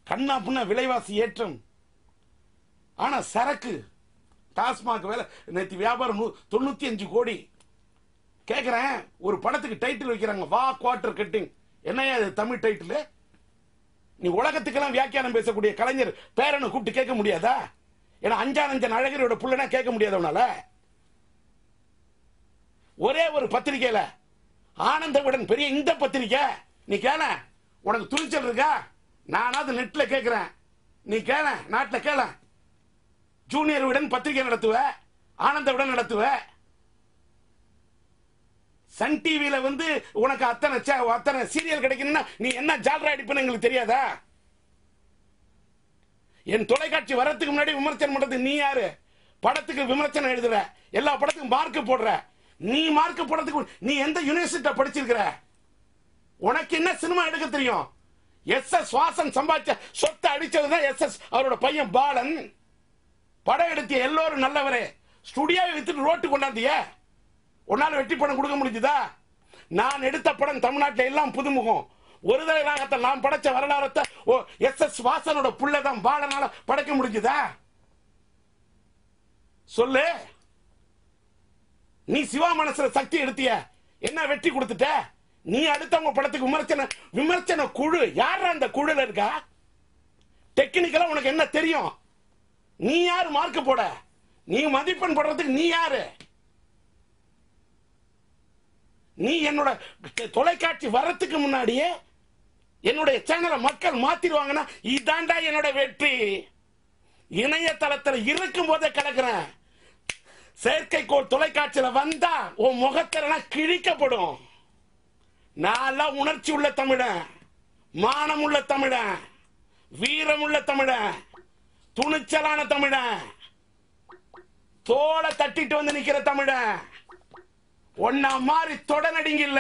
கண்ணா புண்ணா விலைவாசி ஏற்றம் ஆனா சரக்கு டாஸ்மாக் வேலை நேற்று வியாபாரம் நூ- தொண்ணூத்தி அஞ்சு கோடி கேக்குறேன் ஒரு படத்துக்கு டைட்டில் வைக்கிறாங்க வா குவார்டர் கட்டிங் என்னையா இது தமிழ் டைட்டில் நீ உலகத்துக்கெல்லாம் வியாக்கியானம் பேசக்கூடிய கலைஞர் பேரனை கூப்பிட்டு கேட்க முடியாதா ஏன்னா அஞ்சான் அஞ்சன் அழகரோட புள்ளனா கேட்க முடியாத உன்னால ஒரே ஒரு பத்திரிக்கையில ஆனந்த விடன் பெரிய இந்த பத்திரிக்கை நீ கேள உனக்கு துணிச்சல் இருக்கா நானாவது நெட்ல கேட்கிறேன் நீ கேள நாட்டுல கேள ஜூனியர் விடன் பத்திரிக்கை நடத்துவ ஆனந்த விடன் நடத்துவ சன் டிவியில வந்து உனக்கு அத்தனை சே- அத்தனை சீரியல் கிடைக்கணும்னா நீ என்ன ஜால்ரா அடிப்புன்னு எங்களுக்கு தெரியாதா என் தொலைக்காட்சி வரதுக்கு முன்னாடி விமர்சனம் பண்றது நீ யாரு படத்துக்கு விமர்சனம் எழுதுற எல்லா படத்துக்கும் மார்க் போடுற நீ மார்க் போடுறதுக்கு முன்- நீ எந்த யூனிவர்சிட்டி படிச்சிருக்கிற உனக்கு என்ன சினிமா எடுக்க தெரியும் எஸ் எஸ் வாசன் சம்பாதிச்ச சொத்தை அடிச்சதுதான் எஸ் எஸ் அவரோட பையன் பாலன் படம் எடுத்திய எல்லோரும் நல்லவரே ஸ்டுடியோவை வித்துட்டு ரோட்டு கொண்டாந்திய உன்னால வெற்றி படம் கொடுக்க முடிஞ்சுதா நான் எடுத்த படம் தமிழ்நாட்டில் எல்லாம் புதுமுகம் ஒரு தடவை நான் படைச்ச வரலாறத்தை ஓ எஸ் எஸ் வாசனோட புள்ளதான் பாலனால படைக்க முடிஞ்சுதா சொல்லு நீ சிவா மனசுல சக்தி எடுத்திய என்ன வெற்றி கொடுத்துட்ட நீ அடுத்தவங்க படத்துக்கு விமர்சன விமர்சன குழு யாரா அந்த குழுல இருக்கா டெக்னிக்கலா உனக்கு என்ன தெரியும் நீ யாரு மார்க் போட நீ மதிப்பெண் போடுறதுக்கு நீ யாரு நீ என்னோட தொலைக்காட்சி வர்றதுக்கு முன்னாடியே என்னுடைய சேனலை மக்கள் மாத்திடுவாங்கன்னா இதாண்டா என்னோட வெற்றி இணையதளத்தில் இருக்கும் போதே கிடக்குறேன் செயற்கைக்கோள் தொலைக்காட்சியில வந்தா உன் முகத்திலாம் கிழிக்கப்படும் நான் உணர்ச்சி உள்ள தமிழன் மானம் உள்ள தமிழன் வீரம் உள்ள தமிழன் துணிச்சலான தமிழன் தோலை தட்டிட்டு வந்து நிக்கிற தமிழன் ஒன்னா மாதிரி தொடநடிங்க இல்ல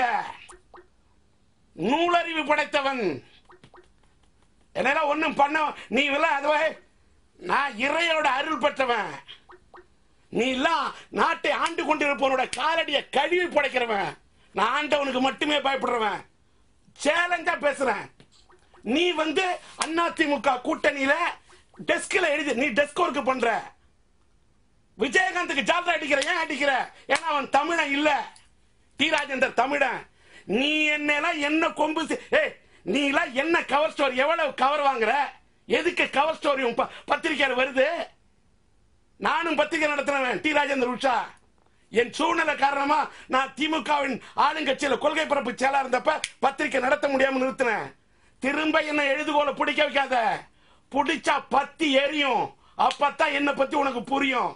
நூலறிவு படைத்தவன் என்னால ஒண்ணும் பண்ண நீ இல்ல அதுவே நான் இறையோட அருள் பெற்றவன் நீ எல்லாம் நாட்டை ஆண்டு கொண்டிருப்பவனோட காலடிய கழுவி படைக்கிறவன் நான் ஆண்டவனுக்கு மட்டுமே பயப்படுறவன் சேலஞ்சா பேசுறேன் நீ வந்து அதிமுக கூட்டணியில டெஸ்க்ல எழுதி நீ டெஸ்க் ஒர்க் பண்ற விஜயகாந்துக்கு ஜால்ரா அடிக்கிற ஏன் அடிக்கிற ஏன்னா அவன் தமிழன் இல்ல டி ராஜேந்தர் தமிழன் நீ என்னெல்லாம் என்ன கொம்பு சி- ஏய் நீ எல்லாம் என்ன கவர் ஸ்டோரி எவ்வளவு கவர் வாங்குற எதுக்கு கவர் ஸ்டோரி உன் ப- பத்திரிக்கையில வருது நானும் பத்திரிகை நடத்துறவன் டி ராஜேந்தர் உஷா என் சூழ்நிலை காரணமா நான் திமுகவின் ஆளுங்கட்சியில கொள்கை பரப்பு செயலா இருந்தப்ப பத்திரிகை நடத்த முடியாம நிறுத்தினேன் திரும்ப என்ன எழுதுகோல பிடிக்க வைக்காத பிடிச்சா பத்தி எரியும் அப்பத்தான் என்ன பத்தி உனக்கு புரியும்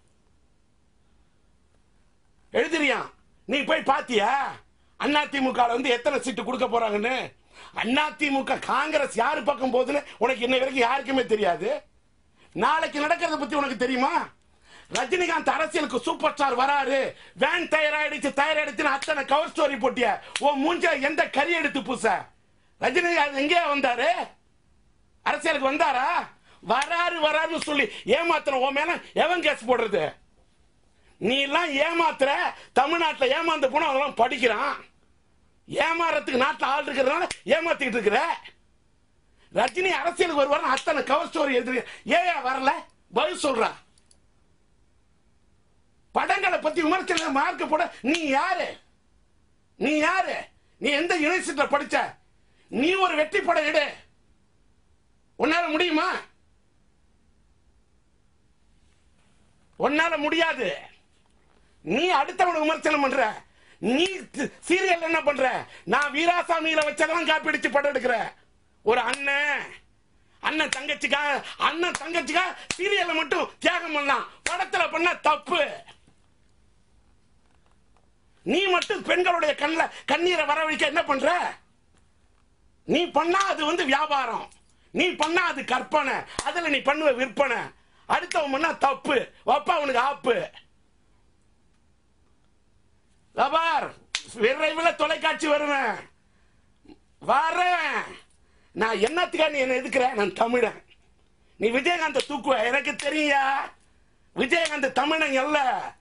எழுதுறியான் நீ போய் பாத்தியா அதிமுக வந்து எத்தனை சீட்டு கொடுக்க போறாங்கன்னு அதிமுக காங்கிரஸ் யாரு பக்கம் போகுதுன்னு உனக்கு இன்னை வரைக்கும் யாருக்குமே தெரியாது நாளைக்கு நடக்கிறத பத்தி உனக்கு தெரியுமா ரஜினிகாந்த் அரசியலுக்கு சூப்பர் ஸ்டார் வராரு வேன் தயாராயிடுச்சு தயாராயிடுச்சுன்னு அத்தனை கவர் ஸ்டோரி போட்டிய உன் மூஞ்ச எந்த கறி எடுத்து பூச ரஜினிகாந்த் எங்கேயா வந்தாரு அரசியலுக்கு வந்தாரா வராரு வராருன்னு சொல்லி ஏமாத்தின உன் மேல எவன் கேஸ் போடுறது நீ எல்லாம் ஏமாத்துற தமிழ்நாட்டுல ஏமாந்து போனா அவன் படிக்கிறான் ஏமாறதுக்கு நாட்டுல ஆள் இருக்கிறதுனால ஏமாத்திட்டு இருக்கிற ரஜினி அரசியலுக்கு வருவார் அத்தனை கவர் ஸ்டோரி எழுதுறீங்க ஏன் வரல பதில் சொல்றா படங்களை பத்தி விமர்சனம் மார்க் போட நீ யாரு நீ யாரு நீ எந்த யூனிவர்சிட்டியில படிச்ச நீ ஒரு வெற்றி படம் எடு உன்னால முடியுமா உன்னால முடியாது நீ அடுத்தவனை விமர்சனம் பண்ற நீ சீரியல் என்ன பண்ற நான் வீராசாமியில வச்சதெல்லாம் காப்பி அடிச்சு படம் எடுக்கிற ஒரு அண்ணன் அண்ணன் தங்கச்சிக்கா அண்ணன் தங்கச்சிக்கா சீரியல்ல மட்டும் தியாகம் பண்ணலாம் படத்துல பண்ண தப்பு நீ மட்டும் பெண்களுடைய கண்ணில் கண்ணீரை வரவழைக்க என்ன பண்ற நீ பண்ணா அது வந்து வியாபாரம் நீ பண்ணா அது கற்பனை அதுல நீ பண்ணுவ விற்பனை அடுத்தவன் பண்ணா தப்பு வப்பா உனக்கு ஆப்பு லபார் விரைவில் தொலைக்காட்சி வருவேன் வரேன் நான் என்னத்துக்கா நீ என்ன எதுக்குற நான் தமிழன் நீ விஜயகாந்த தூக்குவ எனக்கு தெரியா விஜயகாந்த் தமிழன் அல்ல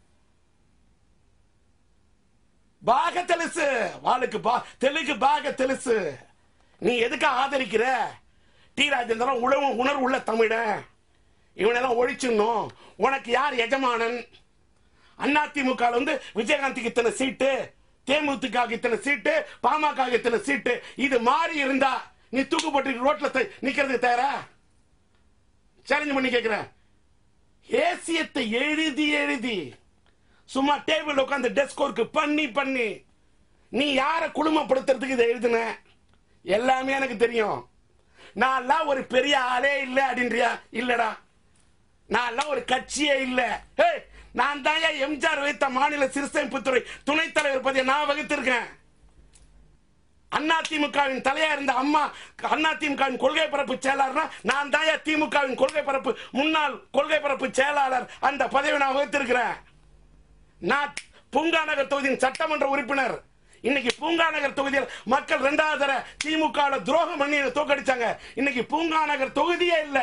பாக தெலுசு வாளுக்கு பா தெலுங்கு பாக தெலுசு நீ எதுக்கு ஆதரிக்கிற டி ராஜேந்திரன் உழவு உணர்வு உள்ள தமிழன் இவனெல்லாம் ஒழிச்சிடணும் உனக்கு யார் எஜமானன் அதிமுக வந்து விஜயகாந்துக்கு இத்தனை சீட்டு தேமுதிக இத்தனை சீட்டு பாமக இத்தனை சீட்டு இது மாறி இருந்தா நீ தூக்கு போட்டு ரோட்ல த- நிக்கிறதுக்கு தயாரா சேலஞ்ச் பண்ணி கேக்குறேன் ஏசியத்தை எழுதி எழுதி சும்மா டேபிள் உட்காந்து டெஸ்க் ஒர்க் பண்ணி பண்ணி நீ யார குடும்பப்படுத்துறதுக்கு இதை எழுதுன எல்லாமே எனக்கு தெரியும் நான் எல்லாம் ஒரு பெரிய ஆளே இல்ல அப்படின்றியா இல்லடா நான் எல்லாம் ஒரு கட்சியே இல்ல ஏய், நான் தான் எம்ஜிஆர் வைத்த மாநில சிறுசேமிப்புத்துறை துணைத் தலைவர் பதவியை நான் வகித்திருக்கேன் அதிமுகவின் தலையா இருந்த அம்மா அதிமுகவின் கொள்கை பரப்பு செயலாளர்னா நான் தான் திமுகவின் கொள்கை பரப்பு முன்னாள் கொள்கை பரப்பு செயலாளர் அந்த பதவியை நான் வகித்திருக்கிறேன் நான் பூங்கா நகர் தொகுதியின் சட்டமன்ற உறுப்பினர் இன்னைக்கு பூங்கா நகர் தொகுதியில் மக்கள் ரெண்டாவது தர திமுக ல துரோகம் பண்ணி என்னை தோக்கடிச்சாங்க இன்னைக்கு பூங்கா நகர் தொகுதியே இல்ல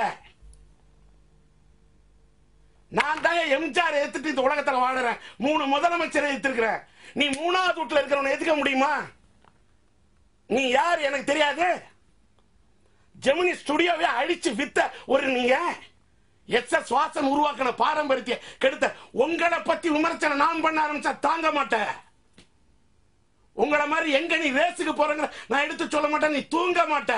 நான் தான் எம்ஜிஆர் எடுத்துட்டு இந்த உலகத்துல வாழுறேன் மூணு முதலமைச்சரை எடுத்திருக்கிறேன் நீ மூணாவது வீட்டுல இருக்கிறவனை எதுக்க முடியுமா நீ யார் எனக்கு தெரியாது ஜெமினி ஸ்டுடியோவை அழிச்சு வித்த ஒரு நீங்க எஸ் எஸ் வாசன் உருவாக்கின பாரம்பரியத்தை கெடுத்த உங்களை பத்தி விமர்சனம் நான் பண்ண ஆரம்பிச்சா தாங்க மாட்டேன் உங்களை மாதிரி எங்க நீ ரேஸுக்கு போறங்க நான் எடுத்து சொல்ல மாட்டேன் நீ தூங்க மாட்ட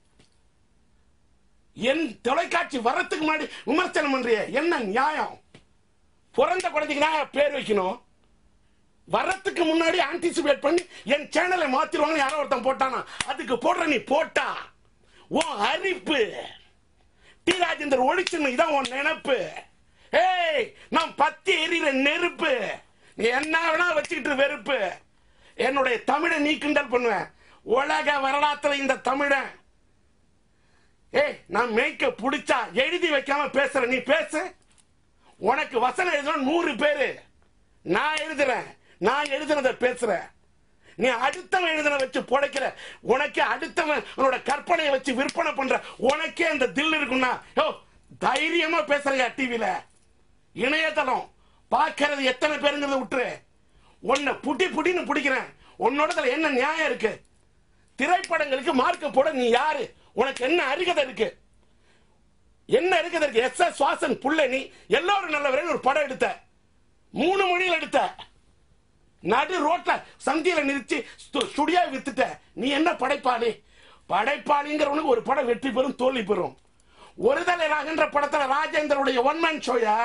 என் தொலைக்காட்சி வரத்துக்கு முன்னாடி விமர்சனம் பண்றிய என்ன நியாயம் பிறந்த குழந்தைக்கு நான் பேர் வைக்கணும் வரத்துக்கு முன்னாடி ஆன்டிசிபேட் பண்ணி என் சேனலை மாத்திருவாங்க யாரோ ஒருத்தன் போட்டானா அதுக்கு போடுற நீ போட்டா உன் அரிப்பு டி ராஜேந்தர் ஒழிச்சுன்னு இதான் உன் நினைப்பு ஏய் நான் பத்தி எரியிற நெருப்பு நீ என்ன வேணா வச்சுக்கிட்டு வெறுப்பு என்னுடைய தமிழை நீ கிண்டல் பண்ணுவேன் உலக வரலாற்றுல இந்த தமிழன் ஏய் நான் மேய்க்க புடிச்சா எழுதி வைக்காம பேசுற நீ பேசு உனக்கு வசனம் எழுதணும் நூறு பேரு நான் எழுதுறேன் நான் எழுதுனத பேசுறேன் நீ அடுத்தவன் எழுதுன வச்சு புடைக்கிற உனக்கு அடுத்தவன் உன்னோட கற்பனையை வச்சு விற்பனை பண்ற உனக்கே அந்த தில் இருக்குன்னா யோ தைரியமா பேசுறியா டிவில இணையதளம் பார்க்கறது எத்தனை பேருங்கிறத விட்டுரு உன்னை புட்டி புட்டின்னு பிடிக்கிறேன் உன்னோடதுல என்ன நியாயம் இருக்கு திரைப்படங்களுக்கு மார்க்க போட நீ யாரு உனக்கு என்ன அருகதை இருக்கு என்ன இருக்குது இருக்கு எஸ் எஸ் வாசன் புள்ள நீ எல்லாரும் நல்லவரேன்னு ஒரு படம் எடுத்த மூணு மணியில் எடுத்த நடு ரோட்ல சந்தியில நிறுத்தி ஸ்டு- ஸ்டுடியோ வித்துட்ட நீ என்ன படைப்பாளி படைப்பாளிங்கிறவனுக்கு ஒரு படம் வெற்றி பெறும் தோல்வி பெறும் ஒரு தலை ராகன்ற படத்துல ராஜேந்திரனுடைய ஒன் மேன் ஷோயா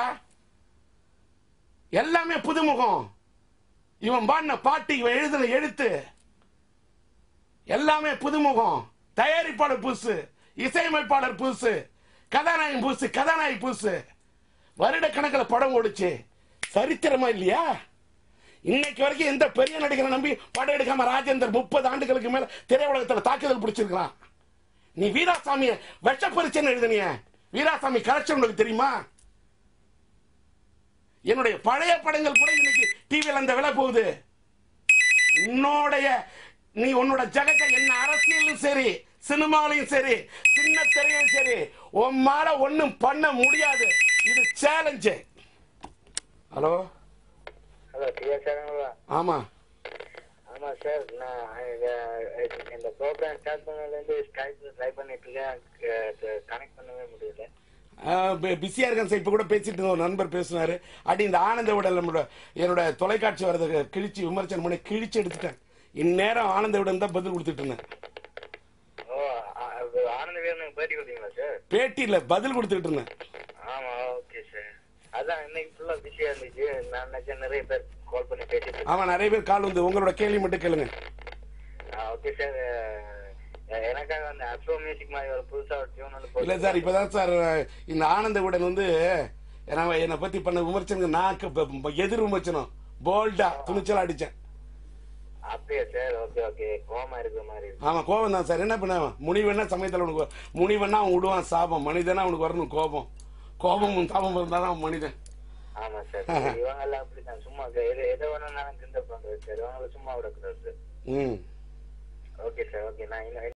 எல்லாமே புதுமுகம் இவன் பாடின பாட்டு இவன் எழுதின எழுத்து எல்லாமே புதுமுகம் தயாரிப்பாளர் புதுசு இசையமைப்பாளர் புதுசு கதாநாயகன் புதுசு கதாநாயகி புதுசு வருட கணக்கில் படம் ஓடுச்சு சரித்திரமா இல்லையா இன்னைக்கு வரைக்கும் எந்த பெரிய நடிகரை நம்பி படம் எடுக்காம ராஜேந்தர் முப்பது ஆண்டுகளுக்கு மேல திரையுலகத்துல தாக்குதல் பிடிச்சிருக்கான் நீ வீராசாமிய விஷ பரிச்சைன்னு எழுதுனிய வீராசாமி கலெக்ஷன் உங்களுக்கு தெரியுமா என்னுடைய பழைய படங்கள் கூட இன்னைக்கு டிவியில் அந்த விலை போகுது உன்னோடைய நீ உன்னோட ஜெகத்தை என்ன அரசியலும் சரி சினிமாலையும் சரி சின்ன திரையும் சரி உம்மால ஒண்ணும் பண்ண முடியாது இது சேலஞ்சு ஹலோ ஹலோ டிஆ சாருங்களா ஆமா ஆமா சார் நான் அஹ், இந்த ப்ரோக்ராம் ஸ்டார்ட் பண்ணதுலேருந்து ஸ்கைப் ட்ரை பண்ணிட்டு இருக்கேன் கனெக்ட் பண்ணவே முடியல பிஸியா இருக்கேன் சார் இப்ப கூட பேசிட்டு இருந்த ஒரு நண்பர் பேசினாரு அடி இந்த ஆனந்த விடல் நம்மளோட என்னோட தொலைக்காட்சி வரதுக்கு கிழிச்சு விமர்சனம் பண்ணி கிழிச்சு எடுத்துட்டேன் இந்நேரம் ஆனந்த விடன் தான் பதில் கொடுத்துட்டு இருந்தேன் ஓ ஆ- அது ஆனந்த வீரனுக்கு பேட்டி கொடுத்தீங்களா சார் பேட்டி இல்ல பதில் கொடுத்துட்டு இருந்தேன் ஆமா ஓகே சார் அதான் இன்னைக்கு ஃபுல்லா பிஸியா இருந்துச்சு நான் நினைச்சேன் நிறைய பேர் கால் பண்ணி பேசிட்டு இருக்கேன் ஆமா நிறைய பேர் கால் வந்து உங்களோட கேள்வி மட்டும் கேளுங்க ஓகே சார் எனக்காக அந்த அப்ரோ மியூசிக் மாதிரி ஒரு புதுசா ஒரு டியூன் வந்து இல்ல சார் இப்பதான் சார் இந்த ஆனந்த விடன் வந்து என்ன- என்னை பத்தி பண்ண விமர்சனம் நாக்கு ப- ப- எதிர் விமர்சனம் போல்டா துணிச்சலா அடிச்சேன் அப்படியா சார் ஓகே ஓகே கோமா இருக்கிற மாதிரி இருக்கு. ஆமா கோபம் தான் சார் என்ன பண்ண முனிவன்னா சமயத்தில் உனக்கு வ- முனிவன்னா அவன் விடுவான் சாபம் மனிதனா அவனுக்கு வரணும் கோபம் கோபமும் தாபம் இருந்தாதான் அவன் மனிதன் ஆமா சார் இவங்க எல்லாம் அப்படித்தான் சும்மா எது எதை வேணா நான் கிண்டல் பண்றது சார் இவங்களை சும்மா விடக்கூடாது சார் ம் ஓகே சார் ஓகே நான் இன்னும்